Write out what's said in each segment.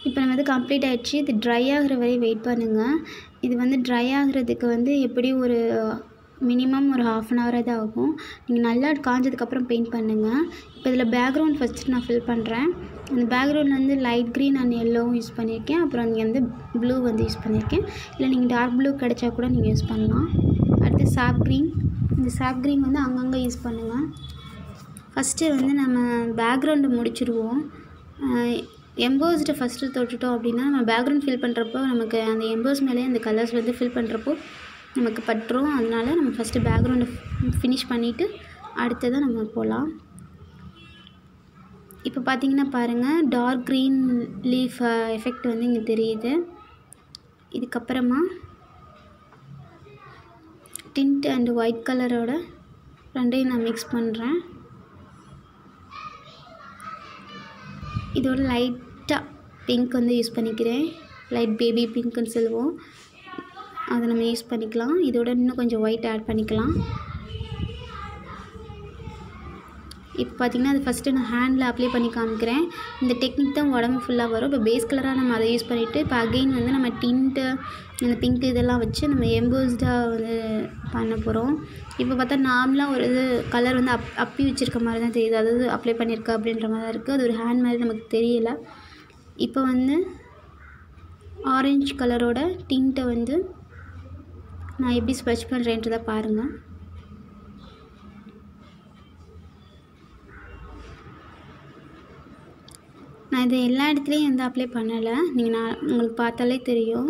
இப்போ நம்ம வந்து கம்ப்ளீட் ஆயிடுச்சு இது ட்ரை ஆகுற வரை வெயிட் பண்ணுங்கள் இது வந்து ட்ரை ஆகுறதுக்கு வந்து எப்படியும் ஒரு மினிமம் ஒரு ஹாஃப் அன் ஹவர் தான் ஆகும் நீங்கள் நல்லா காஞ்சதுக்கப்புறம் பெயிண்ட் பண்ணுங்கள் இப்போ இதில் பேக்ரவுண்ட் ஃபஸ்ட்டு நான் ஃபில் பண்ணுறேன் அந்த பேக்ரவுண்ட் வந்து லைட் க்ரீன் அண்ட் எல்லோவும் யூஸ் பண்ணியிருக்கேன் அப்புறம் இங்கே வந்து ப்ளூ வந்து யூஸ் பண்ணியிருக்கேன் இல்லை நீங்கள் டார்க் ப்ளூ கிடைச்சா கூட நீங்கள் யூஸ் பண்ணலாம் அடுத்து சாப் க்ரீன் இந்த சாப் க்ரீன் வந்து அங்கங்கே யூஸ் பண்ணுங்கள் ஃபஸ்ட்டு வந்து நம்ம பேக்ரவுண்டை முடிச்சிடுவோம் எம்போஸ்டு ஃபஸ்ட்டு தொட்டுட்டோம் அப்படின்னா நம்ம பேக்ரவுண்ட் ஃபில் பண்ணுறப்போ நமக்கு அந்த எம்போஸ் மேலே அந்த கலர்ஸ் வந்து ஃபில் பண்ணுறப்போ நமக்கு பட்டுரும் அதனால நம்ம ஃபஸ்ட்டு பேக்ரவுண்டை ஃபினிஷ் பண்ணிவிட்டு அடுத்ததான் நம்ம போகலாம் இப்போ பார்த்தீங்கன்னா பாருங்கள் டார்க் க்ரீன் லீஃப் எஃபெக்ட் வந்து இங்கே தெரியுது இதுக்கப்புறமா டிண்ட் அண்ட் ஒயிட் கலரோட ரெண்டையும் நான் மிக்ஸ் பண்ணுறேன் இதோட லைட்டாக பிங்க் வந்து யூஸ் பண்ணிக்கிறேன் லைட் பேபி பிங்க்குன்னு சொல்லுவோம் அதை நம்ம யூஸ் பண்ணிக்கலாம் இதோட இன்னும் கொஞ்சம் ஒயிட் ஆட் பண்ணிக்கலாம் இப்போ பார்த்திங்கன்னா அது ஃபஸ்ட்டு நான் ஹேண்டில் அப்ளை பண்ணி காமிக்கிறேன் இந்த டெக்னிக் தான் உடம்பு ஃபுல்லாக வரும் இப்போ பேஸ் கலராக நம்ம அதை யூஸ் பண்ணிவிட்டு இப்போ அகெயின் வந்து நம்ம டிண்ட்டு இந்த பிங்க் இதெல்லாம் வச்சு நம்ம எம்போஸ்டாக வந்து பண்ண போகிறோம் இப்போ பார்த்தா நார்மலாக ஒரு இது கலர் வந்து அப் அப்பி வச்சுருக்க மாதிரி தான் தெரியுது அதாவது அப்ளை பண்ணியிருக்க அப்படின்ற மாதிரி தான் இருக்குது அது ஒரு ஹேண்ட் மாதிரி நமக்கு தெரியல இப்போ வந்து ஆரஞ்சு கலரோட டிண்ட்டை வந்து நான் எப்படி ஸ்வெச் பண்ணுறேன்றதை பாருங்கள் நான் இதை எல்லா இடத்துலையும் வந்து அப்ளை பண்ணலை நீங்கள் நான் உங்களுக்கு பார்த்தாலே தெரியும்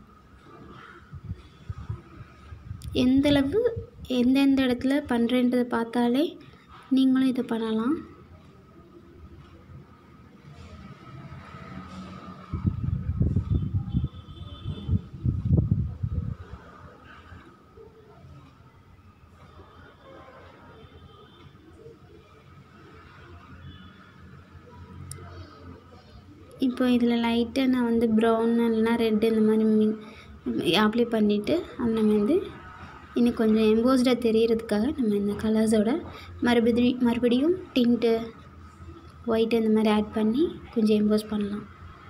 எந்தளவு எந்தெந்த இடத்துல பண்ணுறேன்றதை பார்த்தாலே நீங்களும் இதை பண்ணலாம் இப்போ இதில் லைட்டாக நான் வந்து ப்ரௌன் இல்லைனா ரெட்டு இந்த மாதிரி அப்ளை பண்ணிவிட்டு அது நம்ம வந்து இன்னும் கொஞ்சம் எம்போஸ்டாக தெரியறதுக்காக நம்ம இந்த கலர்ஸோட மறுபடி மறுபடியும் டிண்ட்டு ஒயிட் இந்த மாதிரி ஆட் பண்ணி கொஞ்சம் எம்போஸ் பண்ணலாம்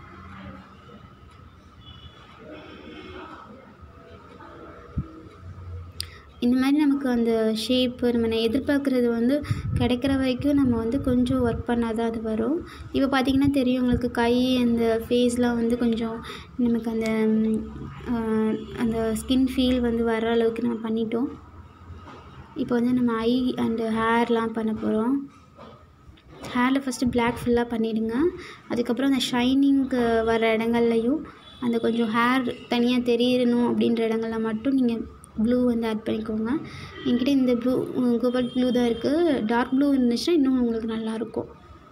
இந்த மாதிரி நமக்கு அந்த ஷேப்பு நம்ம ந- எதிர்பார்க்குறது வந்து கிடைக்கிற வரைக்கும் நம்ம வந்து கொஞ்சம் ஒர்க் பண்ணால் தான் அது வரும் இப்போ பார்த்தீங்கன்னா தெரியும் உங்களுக்கு கை அந்த ஃபேஸ்லாம் வந்து கொஞ்சம் நமக்கு அந்த ம், ஆஹ், அந்த ஸ்கின் ஃபீல் வந்து வர அளவுக்கு நம்ம பண்ணிட்டோம் இப்போ வந்து நம்ம ஐ அண்டு ஹேர்லாம் பண்ண போகிறோம் ஹேரில் ஃபஸ்ட்டு பிளாக் ஃபுல்லாக பண்ணிவிடுங்க அதுக்கப்புறம் அந்த ஷைனிங்க்கு வர இடங்கள்லையும் அந்த கொஞ்சம் ஹேர் தனியாக தெரியணும் அப்படின்ற இடங்கள்ல மட்டும் நீங்கள் ப்ளூ வந்து ஆட் பண்ணிக்கோங்க என்கிட்ட இந்த ப்ளூ கோபால் ப்ளூ தான் இருக்குது டார்க் ப்ளூ இருந்துச்சுன்னா இன்னும் உங்களுக்கு நல்லாயிருக்கும்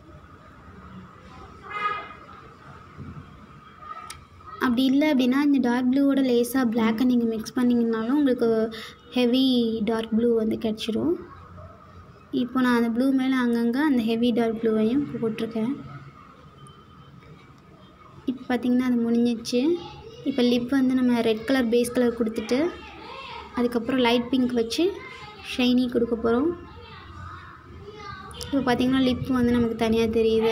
அப்படி இல்லை அப்படின்னா இந்த டார்க் ப்ளூவோட லேஸாக பிளாக்கை நீங்கள் மிக்ஸ் பண்ணிங்கனாலும் உங்களுக்கு ஹெவி டார்க் ப்ளூ வந்து கிடச்சிரும் இப்போ நான் அந்த ப்ளூ மேலே அங்கங்கே அந்த ஹெவி டார்க் ப்ளூவையும் போட்டிருக்கேன் இப்போ பார்த்திங்கன்னா அது முடிஞ்சிச்சு இப்போ லிப் வந்து நம்ம ரெட் கலர் பேஸ் கலர் கொடுத்துட்டு அதுக்கப்புறம் லைட் பிங்க் வச்சு ஷைனி கொடுக்க போகிறோம் இப்போ பார்த்திங்கன்னா லிப் வந்து நமக்கு தனியாக தெரியுது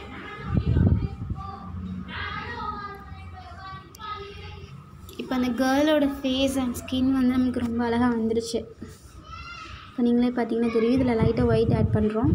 இப்போ அந்த கேர்ளோட ஃபேஸ் அண்ட் ஸ்கின் வந்து நமக்கு ரொம்ப அழகாக வந்துருச்சு இப்போ நீங்களே பார்த்தீங்கன்னா தெரியும் இதில் லைட்டாக ஒயிட் ஆட் பண்ணுறோம்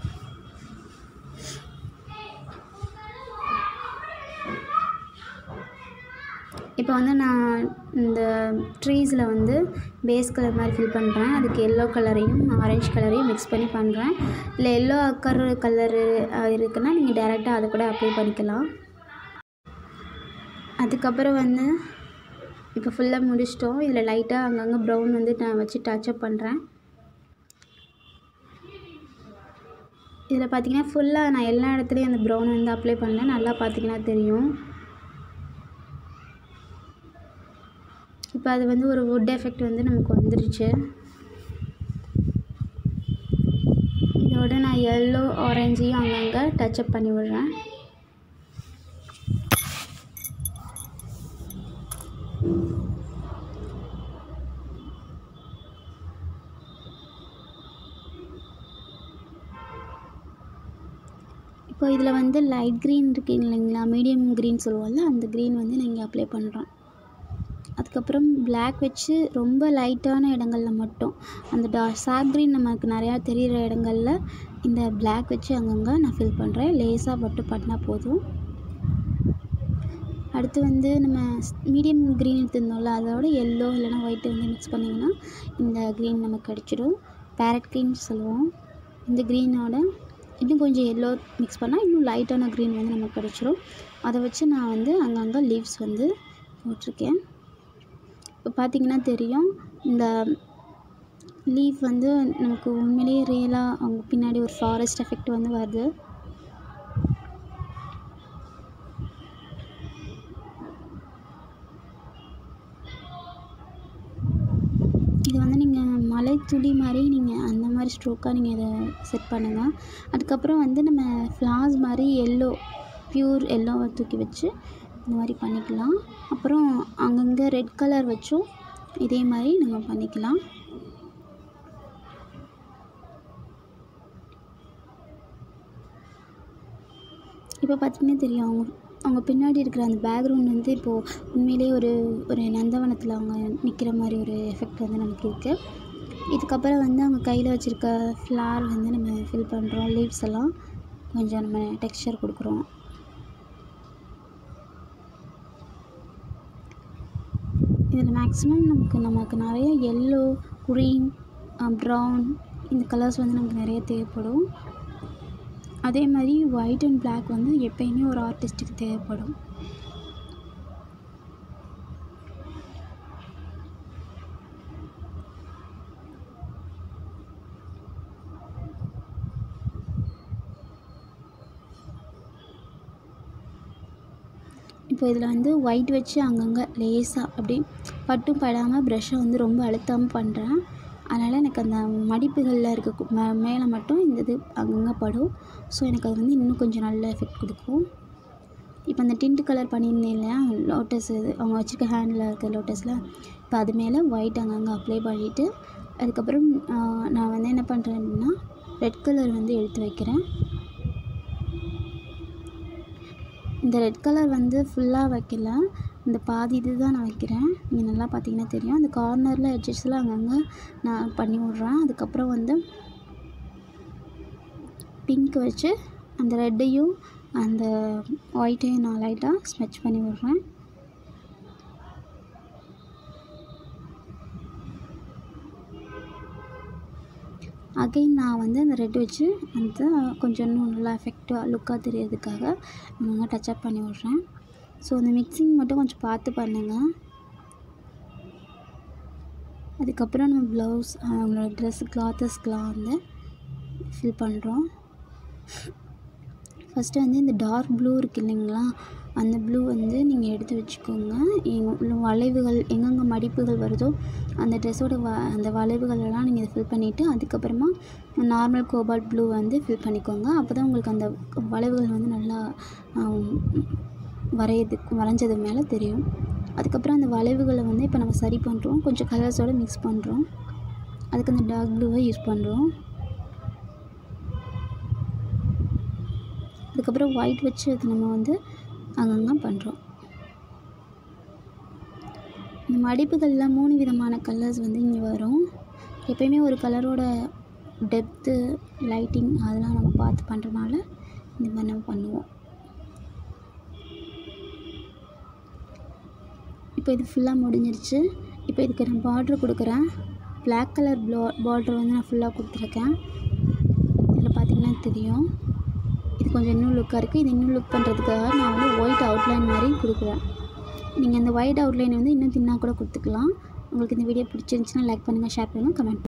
இப்போ வந்து நான் இந்த ட்ரீஸில் வந்து பேஸ் கலர் மாதிரி ஃபில் பண்ணுறேன் அதுக்கு எல்லோ கலரையும் ஆரஞ்சு கலரையும் மிக்ஸ் பண்ணி பண்ணுறேன் இல்லை எல்லோ அக்கர் கலரு இருக்குன்னா நீங்கள் டேரெக்டாக அதை கூட அப்ளை பண்ணிக்கலாம் அதுக்கப்புறம் வந்து இப்போ ஃபுல்லாக முடிச்சிட்டோம் இதில் லைட்டாக அங்கங்கே ப்ரௌன் வந்து நான் வச்சு டச்சப் பண்ணுறேன் இதில் பார்த்தீங்கன்னா ஃபுல்லாக நான் எல்லா இடத்துலையும் அந்த ப்ரௌன் வந்து அப்ளை பண்ணேன் நல்லா பார்த்தீங்கன்னா தெரியும் இப்போ அது வந்து ஒரு வுட் எஃபெக்ட் வந்து நமக்கு வந்துருச்சு இதோட நான் எல்லோ ஆரஞ்சையும் அங்கங்கே டச்சப் பண்ணி விடுறேன் இப்போ இதில் வந்து லைட் க்ரீன் இருக்கு இல்லைங்களா மீடியம் க்ரீன் சொல்லுவோம்ல அந்த க்ரீன் வந்து நான் இங்கே அப்ளை பண்ணுறேன் அதுக்கப்புறம் பிளாக் வச்சு ரொம்ப லைட்டான இடங்கள்ல மட்டும் அந்த டா சாப் க்ரீன் நமக்கு நிறையா தெரிகிற இடங்கள்ல இந்த பிளாக் வச்சு அங்கங்கே நான் ஃபில் பண்ணுறேன் லேசாக மட்டும் பண்ணால் போதும் அடுத்து வந்து நம்ம மீடியம் க்ரீன் எடுத்திருந்தோம்ல அதோட எல்லோ இல்லைனா ஒயிட் வந்து மிக்ஸ் பண்ணிங்கன்னா இந்த க்ரீன் நமக்கு கிடச்சிடும் பேரட் க்ரீன் சொல்லுவோம் இந்த க்ரீனோட இன்னும் கொஞ்சம் எல்லோ மிக்ஸ் பண்ணால் இன்னும் லைட்டான க்ரீன் வந்து நமக்கு கிடச்சிரும் அதை வச்சு நான் வந்து அங்கங்கே லீவ்ஸ் வந்து போட்டிருக்கேன் இப்போ பார்த்தீங்கன்னா தெரியும் இந்த லீஃப் வந்து நமக்கு உண்மையிலேயே ரியலாக அவங்க பின்னாடி ஒரு ஃபாரஸ்ட் எஃபெக்ட் வந்து வருது இது வந்து நீங்கள் மலை துளி மாதிரி நீங்கள் அந்த மாதிரி ஸ்ட்ரோக்காக நீங்கள் இதை செட் பண்ணுங்கள் அதுக்கப்புறம் வந்து நம்ம ஃப்ளார்ஸ் மாதிரி எல்லோ ப்யூர் எல்லோவை தூக்கி வச்சு இந்த மாதிரி பண்ணிக்கலாம் அப்புறம் அங்கங்கே ரெட் கலர் வச்சும் இதே மாதிரி நம்ம பண்ணிக்கலாம் இப்போ பார்த்தீங்கன்னா தெரியும் அவங்க அவங்க பின்னாடி இருக்கிற அந்த பேக்ரவுண்ட் வந்து இப்போது உண்மையிலேயே ஒரு ஒரு நந்தவனத்தில் அவங்க நிற்கிற மாதிரி ஒரு எஃபெக்ட் வந்து நமக்கு இருக்குது இதுக்கப்புறம் வந்து அவங்க கையில் வச்சுருக்க ஃப்ளார் வந்து நம்ம ஃபில் பண்ணுறோம் லீவ்ஸ் எல்லாம் கொஞ்சம் நம்ம டெக்ஸ்சர் கொடுக்குறோம் இதில் மேக்ஸிமம் நமக்கு நமக்கு நிறைய எல்லோ க்ரீன் ப்ரௌன் இந்த கலர்ஸ் வந்து நமக்கு நிறைய தேவைப்படும் அதே மாதிரி ஒயிட் அண்ட் பிளாக் வந்து எப்பயுமே ஒரு ஆர்டிஸ்ட்டுக்கு தேவைப்படும் இப்போ இதில் வந்து ஒயிட் வச்சு அங்கங்கே லேசாக அப்படி பட்டும் படாமல் ப்ரஷ்ஷை வந்து ரொம்ப அழுத்தாமல் பண்ணுறேன் அதனால் எனக்கு அந்த மடிப்புகளில் இருக்க கு- மே மேலே மட்டும் இந்த இது அங்கங்கே படும் ஸோ எனக்கு அது வந்து இன்னும் கொஞ்சம் நல்ல எஃபெக்ட் கொடுக்கும் இப்போ அந்த டிண்ட் கலர் பண்ணியிருந்தேன் இல்லையா லோட்டஸ் இது அவங்க வச்சுருக்க ஹேண்டில் இருக்க லோட்டஸில் இப்போ அது மேலே ஒயிட் அங்கங்கே அப்ளை பண்ணிவிட்டு அதுக்கப்புறம் ஆஹ், நான் வந்து என்ன பண்ணுறேன் அப்படின்னா ரெட் கலர் வந்து எடுத்து வைக்கிறேன் இந்த ரெட் கலர் வந்து ஃபுல்லாக வைக்கல இந்த பாதி இது தான் நான் வைக்கிறேன் நீங்கள் நல்லா பார்த்தீங்கன்னா தெரியும் அந்த கார்னரில் எட்ஜஸ்லாம் அங்கங்கே நான் பண்ணி விட்றேன் அதுக்கப்புறம் வந்து பிங்க் வச்சு அந்த ரெட்டையும் அந்த ஒயிட்டையும் நான் லைட்டாக ஸ்மெச் பண்ணி விட்றேன் அகைன் நான் வந்து அந்த ரெட் வச்சு அந்த கொஞ்சம் இன்னும் நல்லா எஃபெக்டாக லுக்காக தெரியறதுக்காக அங்கங்கே டச்சப் பண்ணி விட்றேன் ஸோ அந்த மிக்சிங் மட்டும் கொஞ்சம் பார்த்து பண்ணுங்கள் அதுக்கப்புறம் நம்ம ப்ளவுஸ் அவங்களோட ட்ரெஸ் கிளாத்தஸ்க்கெலாம் வந்து ஃபில் பண்ணுறோம் ஃபஸ்ட்டு வந்து இந்த டார்க் ப்ளூ இருக்கு இல்லைங்களா அந்த ப்ளூ வந்து நீங்கள் எடுத்து வச்சுக்கோங்க எங்க உள்ள வளைவுகள் எங்கெங்கே மடிப்புகள் வருதோ அந்த ட்ரெஸ்ஸோட வ அந்த வளைவுகள் எல்லாம் நீங்கள் ஃபில் பண்ணிவிட்டு அதுக்கப்புறமா நார்மல் கோபால்ட் ப்ளூ வந்து ஃபில் பண்ணிக்கோங்க அப்போ தான் உங்களுக்கு அந்த வளைவுகள் வந்து நல்லா ஆம், வரையறதுக்கு வரைஞ்சது மேலே தெரியும் அதுக்கப்புறம் அந்த வளைவுகளை வந்து இப்போ நம்ம சரி பண்ணுறோம் கொஞ்சம் கலர்ஸோடு மிக்ஸ் பண்ணுறோம் அதுக்கு அந்த டார்க் ப்ளூவை யூஸ் பண்ணுறோம் அதுக்கப்புறம் ஒயிட் வச்சு அது நம்ம வந்து அங்கங்கே பண்ணுறோம் இந்த மடிப்புகளில் மூணு விதமான கலர்ஸ் வந்து இங்கே வரும் எப்பயுமே ஒரு கலரோட டெப்த்து லைட்டிங் அதெல்லாம் நம்ம பார்த்து பண்ணுறனால இந்த மாதிரி நம்ம பண்ணுவோம் இப்போ இது ஃபுல்லாக முடிஞ்சிருச்சு இப்போ இதுக்கு நான் பார்ட்ரு கொடுக்குறேன் Black கலர் ப்ளோ பார்ட்ரு வந்து நான் ஃபுல்லாக கொடுத்துருக்கேன் இதில் பார்த்தீங்கன்னா தெரியும் இது கொஞ்சம் இன்னும் லுக்காக இருக்குது இது இன்னும் லுக் பண்ணுறதுக்காக நான் வந்து ஒயிட் அவுட்லைன் மாதிரி கொடுக்குறேன் நீங்கள் இந்த ஒயிட் அவுட்லைன் வந்து இன்னும் தின்னாக கூட கொடுத்துக்கலாம் உங்களுக்கு இந்த வீடியோ பிடிச்சிருந்துச்சுன்னா லைக் பண்ணுங்கள் ஷேர் பண்ணுங்கள் கமெண்ட்